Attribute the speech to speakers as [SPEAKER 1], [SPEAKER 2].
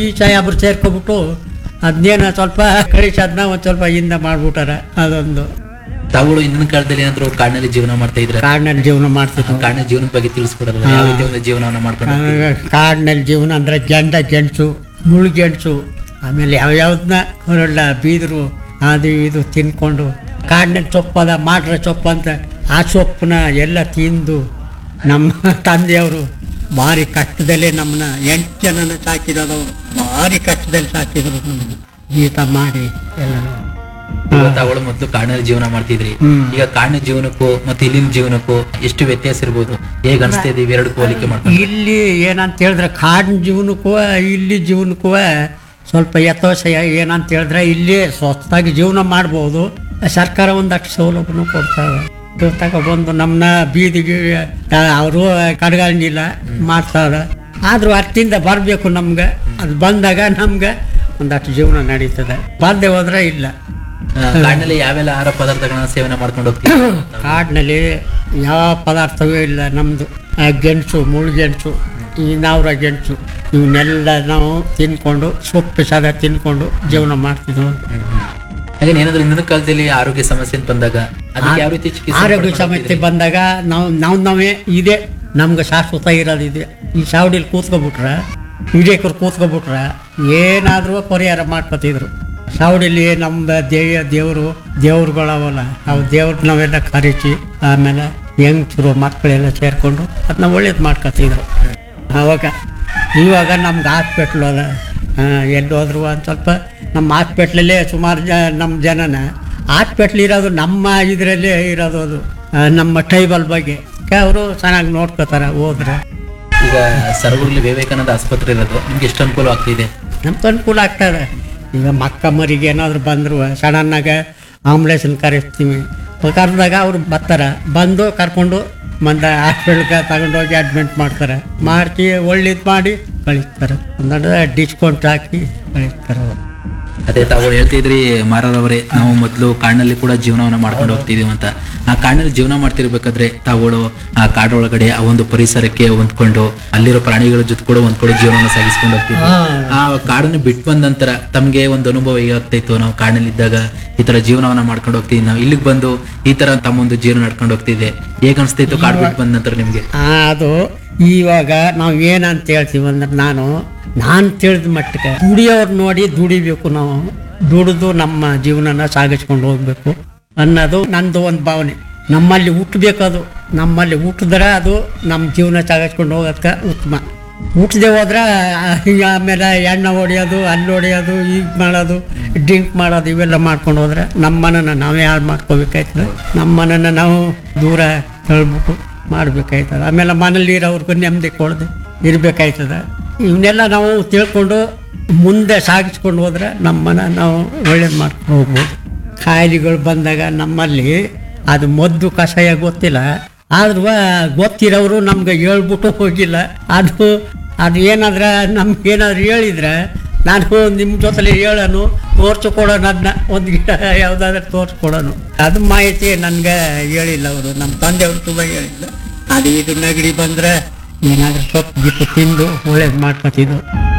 [SPEAKER 1] ಈ ಸಾಹೇಬ್ರು ಸೇರ್ಕೊಬಿಟ್ಟು ಅದನ್ನೇನ ಸ್ವಲ್ಪ ಕಳಿಸಿ ಅದನ್ನ ಒಂದು ಸ್ವಲ್ಪ ಹಿಂದೆ ಮಾಡ್ಬಿಟ್ಟಾರ ಅದೊಂದು
[SPEAKER 2] ತಾವುಗಳು ಹಿಂದಿನ ಕಾಲದಲ್ಲಿ ಏನಾದ್ರು ಕಾಡಿನಲ್ಲಿ ಜೀವನ ಮಾಡ್ತಾ ಇದ್ರೆ
[SPEAKER 1] ಕಾಡಿನಲ್ಲಿ ಜೀವನ ಮಾಡ್ತಿದ್ವು
[SPEAKER 2] ಕಾಡಿನ ಜೀವನದ ಬಗ್ಗೆ ತಿಳಿಸ್ಕೊಡಲ್ಲ ಯಾವ ರೀತಿ ಒಂದು ಜೀವನವನ್ನ ಮಾಡ್ಕೊಂಡು ಹೋಗ್ತಿದ್ರು?
[SPEAKER 1] ಕಾಡಿನಲ್ಲಿ ಜೀವನ ಅಂದ್ರೆ ಜಂಡ ಗೆಣಸು ಮುಳುಗೆಣಸು ಆಮೇಲೆ ಯಾವ್ಯಾವ್ದನ್ನ ಹೊರಳ ಬೀದರು ಅದು ಇದು ತಿನ್ಕೊಂಡು ಕಾಡಿನಲ್ಲಿ ಸೊಪ್ಪದ ಮಾಡ್ರ ಸೊಪ್ಪು ಅಂತ ಆ ಸೊಪ್ಪನ್ನ ಎಲ್ಲ ತಿಂದು ನಮ್ಮ ತಂದೆಯವರು ಭಾರಿ ಕಷ್ಟದಲ್ಲೇ ನಮ್ಮನ್ನ ಎಂಟು ಜನನ ಸಾಕಿರೋದು ಭಾರಿ ಕಷ್ಟದಲ್ಲಿ ಸಾಕಿದ್ರು ನಮ್ಮನ್ನ ಜೀತ ಮಾಡಿ ಎಲ್ಲ
[SPEAKER 2] ಈಗ ತಾವುಗಳು ಮೊದಲು ಕಾಡಿನಲ್ಲಿ ಜೀವನ ಮಾಡ್ತಿದ್ರಿ
[SPEAKER 1] ಹ್ಮ್.
[SPEAKER 2] ಈಗ ಕಾಡಿನ ಜೀವನಕ್ಕೂ ಮತ್ತೆ ಇಲ್ಲಿನ ಜೀವನಕ್ಕೂ ಎಷ್ಟು ವ್ಯತ್ಯಾಸ ಇರ್ಬೋದು ಹೇಗ್ ಅನಿಸ್ತಾ ಇದೆ ಇವೆರಡಕ್ಕೂ ಹೋಲಿಕೆ ಮಾಡ್ಕೊಂಡು
[SPEAKER 1] ಇಲ್ಲಿ ಏನಂತ ಹೇಳಿದ್ರೆ ಕಾಡಿನ ಜೀವನಕ್ಕೂ ಇಲ್ಲಿ ಜೀವನಕ್ಕೂ ಸ್ವಲ್ಪ ಯಥೋಸ ಏನಂತ ಹೇಳಿದ್ರೆ ಇಲ್ಲಿ ಸ್ವಸ್ಥಾಗಿ ಜೀವನ ಮಾಡ್ಬೋದು ಸರ್ಕಾರ ಒಂದಷ್ಟು ಸೌಲಭ್ಯನೂ ಕೊಡ್ತಾವೆ ತಗೊಬಂದು ನಮ್ಮನ್ನ ಬೀದಿಗೆ ಅವರು ಕಡ್ಗಾಂಗಿಲ್ಲ ಮಾಡ್ತಾರೆ ಆದರೂ ಅಷ್ಟಿಂದ ಬರಬೇಕು ನಮ್ಗೆ ಅದು ಬಂದಾಗ ನಮ್ಗೆ ಒಂದಷ್ಟು ಜೀವನ ನಡೀತದೆ ಬಾರದೆ ಹೋದ್ರೆ ಇಲ್ಲ
[SPEAKER 2] ಆ, ಕಾಡಿನಲ್ಲಿ ಯಾವೆಲ್ಲ ಆಹಾರ ಪದಾರ್ಥಗಳನ್ನ ಸೇವನೆ ಮಾಡ್ಕೊಂಡು ಹೋಗ್ತೀವಿ
[SPEAKER 1] ಕಾಡಿನಲ್ಲಿ ಯಾವ ಪದಾರ್ಥವೂ ಇಲ್ಲ ನಮ್ಮದು ಗೆಣಸು ಮುಳ್ಗೆಣಸು ಈ ನಾವ್ರ ಗೆಣಸು ಇವನ್ನೆಲ್ಲ ನಾವು ತಿನ್ಕೊಂಡು ಸೊಪ್ಪು ಸದ ತಿನ್ಕೊಂಡು ಜೀವನ ಮಾಡ್ತಿದ್ವು
[SPEAKER 2] ಹಾಗೆ ಏನಾದ್ರು ಹಿಂದಿನ ಕಾಲದಲ್ಲಿ ಆರೋಗ್ಯ ಸಮಸ್ಯೆ ಅಂತ ಬಂದಾಗ ಅದಕ್ಕೆ ಯಾವ ರೀತಿ ಚಿಕಿತ್ಸೆ
[SPEAKER 1] ಆರೋಗ್ಯ
[SPEAKER 2] ಪಡ್ಕೊಂಡು
[SPEAKER 1] ಸಮಸ್ಯೆ
[SPEAKER 2] ಹೋಗ್ತಿದ್ರಿ?
[SPEAKER 1] ಬಂದಾಗ ನಾವು ನಾವು ನಾವೇ ಇದೆ ನಮ್ಗೆ ಶಾಶ್ವತ ಇರೋದಿದೆ ಈ ಸಾವಡಿಲಿ ಕೂತ್ಕೊಬಿಟ್ರ ಹಿರಿಯಕರು ಕೂತ್ಕೊಬಿಟ್ರ ಏನಾದರೂ ಪರಿಹಾರ ಮಾಡ್ಕೊತಿದ್ರು ಸಾವಡಿಲಿ ನಮ್ಮ ದೇವ ದೇವರು ದೇವ್ರುಗಳವಲ್ಲ ನಾವು ದೇವ್ರು ನಾವೆಲ್ಲ ಕರೆಸಿ ಆಮೇಲೆ ಹೆಂಗಸರು ಮಕ್ಕಳೆಲ್ಲ ಸೇರಿಕೊಂಡು ಅದನ್ನ ಒಳ್ಳೇದು ಮಾಡ್ಕೊತಿದ್ರು ಅವಾಗ ಇವಾಗ ನಮ್ಗೆ ಹಾಸ್ಪಿಟ್ಲು ಅದ ಆ, ಎಲ್ಲಿ ಹೋದ್ರು ಒಂದು ಸ್ವಲ್ಪ ನಮ್ಮ ಹಾಸ್ಪಿಟ್ಲಲ್ಲೇ ಸುಮಾರು ಜ ನಮ್ಮ ಜನನ ಹಾಸ್ಪಿಟ್ಲ್ ಇರೋದು ನಮ್ಮ ಇದರಲ್ಲೇ ಇರೋದು ಅದು ಆ, ನಮ್ಮ ಟ್ರೈಬಲ್ ಬಗ್ಗೆ ಅವರು ಚೆನ್ನಾಗಿ ನೋಡ್ಕೋತಾರೆ ಹೋದ್ರೆ
[SPEAKER 2] ಈಗ ಸರಗುರ್ಲಿ ವಿವೇಕಾನಂದ ಆಸ್ಪತ್ರೆ ಇರೋದು ನಿಮ್ಗೆ ಎಷ್ಟು ಅನುಕೂಲ ಆಗ್ತಿದೆ
[SPEAKER 1] ನಮ್ಗೆ ಅನುಕೂಲ ಆಗ್ತದೆ ಈಗ ಮಕ್ಕ ಮರಿಗೆ ಏನಾದ್ರು ಬಂದ್ರು ಸಡನ್ನಾಗ ಆಂಬುಲೆನ್ಸ್ನ ಕರೆಸ್ತೀವಿ ಕರೆದಾಗ ಅವ್ರು ಬರ್ತಾರೆ ಬಂದು ಕರ್ಕೊಂಡು ಮಂದ ಹಾಸ್ಪಿಟ್ಲ್ಗೆ ತಗೊಂಡೋಗಿ ಅಡ್ಮಿಟ್ ಮಾಡ್ತಾರೆ ಮಾಡ್ತಿ ಒಳ್ಳೇದು ಮಾಡಿ ಕಳಿಸ್ತಾರೆ ಒಂದೊಂದು ಡಿಸ್ಕೌಂಟ್ ಹಾಕಿ ಕಳಿಸ್ತಾರೆ ಅವ್ರು.
[SPEAKER 2] ಅದೇ ತಾವು ಹೇಳ್ತಿದ್ರಿ ಮಾರರವರೇ ನಾವು ಮೊದಲು ಕಾಡಿನಲ್ಲಿ ಕೂಡ ಜೀವನವನ್ನ ಮಾಡ್ಕೊಂಡು ಹೋಗ್ತಿದೀವಿ ಅಂತ ಆ ಕಾಡಿನಲ್ಲಿ ಜೀವನ ಮಾಡ್ತಿರ್ಬೇಕಾದ್ರೆ ತಾವುಗಳು ಆ ಕಾಡೊಳಗಡೆ ಆ ಒಂದು ಪರಿಸರಕ್ಕೆ ಹೊಂದ್ಕೊಂಡು ಅಲ್ಲಿರೋ ಪ್ರಾಣಿಗಳ ಜೊತೆ ಕೂಡ ಹೊಂದ್ಕೊಂಡು ಜೀವನವನ್ನು ಸಾಗಿಸ್ಕೊಂಡು ಹೋಗ್ತಿದ್ವಿ ಆ ಕಾಡನ್ನು ಬಿಟ್ಟು ಬಂದ ನಂತರ ತಮಗೆ ಒಂದು ಅನುಭವ ಹೇಗಾಗ್ತಾ ಇತ್ತು ನಾವು ಕಾಡಿನಲ್ಲಿ ಇದ್ದಾಗ ಈ ತರ ಜೀವನವನ್ನ ಮಾಡ್ಕೊಂಡು ಹೋಗ್ತಿದ್ವಿ ನಾವು ಇಲ್ಲಿಗೆ ಬಂದು ಈ ತರ ತಮ್ಮ ಒಂದು ಜೀವನ ನಡ್ಕೊಂಡು ಹೋಗ್ತಿದ್ದೆ ಹೇಗ್ ಅನಿಸ್ತಾ ಇತ್ತು ಕಾಡು ಬಿಟ್ಟು ಬಂದ ನಂತರ ನಿಮ್ಗೆ
[SPEAKER 1] ಆ, ಅದು ಇವಾಗ ನಾವು ಏನಂತ ಹೇಳ್ತೀವಿ ಅಂದ್ರೆ ನಾನು ನಾನು ತಿಳಿದ ಮಟ್ಟಕ್ಕೆ ದುಡಿಯೋರು ನೋಡಿ ದುಡಿಬೇಕು ನಾವು ದುಡಿದು ನಮ್ಮ ಜೀವನನ ಸಾಗಿಸ್ಕೊಂಡು ಹೋಗ್ಬೇಕು ಅನ್ನೋದು ನಂದು ಒಂದು ಭಾವನೆ ನಮ್ಮಲ್ಲಿ ಹುಟ್ಟಬೇಕದು ನಮ್ಮಲ್ಲಿ ಹುಟ್ಟಿದ್ರೆ ಅದು ನಮ್ಮ ಜೀವನ ಸಾಗಿಸ್ಕೊಂಡು ಹೋಗೋದಕ್ಕೆ ಉತ್ತಮ ಹುಟ್ಟದೆ ಹೋದ್ರೆ ಆ, ಆಮೇಲೆ ಎಣ್ಣೆ ಹೊಡೆಯೋದು ಅಲ್ಲಿ ಹೊಡೆಯೋದು ಈಗ ಮಾಡೋದು ಡ್ರಿಂಕ್ ಮಾಡೋದು ಇವೆಲ್ಲ ಮಾಡ್ಕೊಂಡು ಹೋದ್ರೆ ನಮ್ಮ ಮನನ ನಾವೇ ಹಾಳು ಮಾಡ್ಕೋಬೇಕಾಯ್ತದೆ ನಮ್ಮ ಮನನ ನಾವು ದೂರ ತಳ್ಬಿಟ್ಟು ಮಾಡ್ಬೇಕಾಯ್ತದೆ ಆಮೇಲೆ ಮನೇಲಿ ಇರೋರ್ಗು ನೆಮ್ಮದಿ ಕೊಡದೆ ಇರ್ಬೇಕಾಯ್ತದೆ ಇವನ್ನೆಲ್ಲ ನಾವು ತಿಳ್ಕೊಂಡು ಮುಂದೆ ಸಾಗಿಸ್ಕೊಂಡು ಹೋದ್ರೆ ನಮ್ಮ ಮನ ನಾವು ಒಳ್ಳೇದು ಮಾಡ್ಕೊಂಡು ಹೋಗ್ಬೋದು ಕಾಯಿಲೆಗಳು ಬಂದಾಗ ನಮ್ಮಲ್ಲಿ ಅದು ಮದ್ದು ಕಷಾಯ ಗೊತ್ತಿಲ್ಲ ಆದ್ರೂ ಗೊತ್ತಿರೋರು ನಮ್ಗೆ ಹೇಳ್ಬಿಟ್ಟು ಹೋಗಿಲ್ಲ ಅದು ಅದು ಏನಾದ್ರೆ ನಮ್ಗೆ ಏನಾದ್ರು ಹೇಳಿದ್ರೆ ನಾನು ನಿಮ್ಮ ಜೊತೆಲಿ ಹೇಳೋನು ತೋರ್ಸ್ಕೊಡೋಣ ಅದನ್ನ ಒಂದು ಗಿಡ ಯಾವುದಾದ್ರೂ ತೋರ್ಸ್ಕೊಡೋನು ಅದು ಮಾಹಿತಿ ನನಗೆ ಹೇಳಿಲ್ಲ ಅವರು ನಮ್ಮ ತಂದೆಯವರು ತುಂಬ ಹೇಳಿಲ್ಲ ಅದು ಇದು ನೆಗಡಿ ಬಂದರೆ ಏನಾದರೂ ಸೊಪ್ಪು ಗಿಪ್ಪು ತಿಂದು ಒಳ್ಳೇದು ಮಾಡ್ಕೊತಿದ್ದು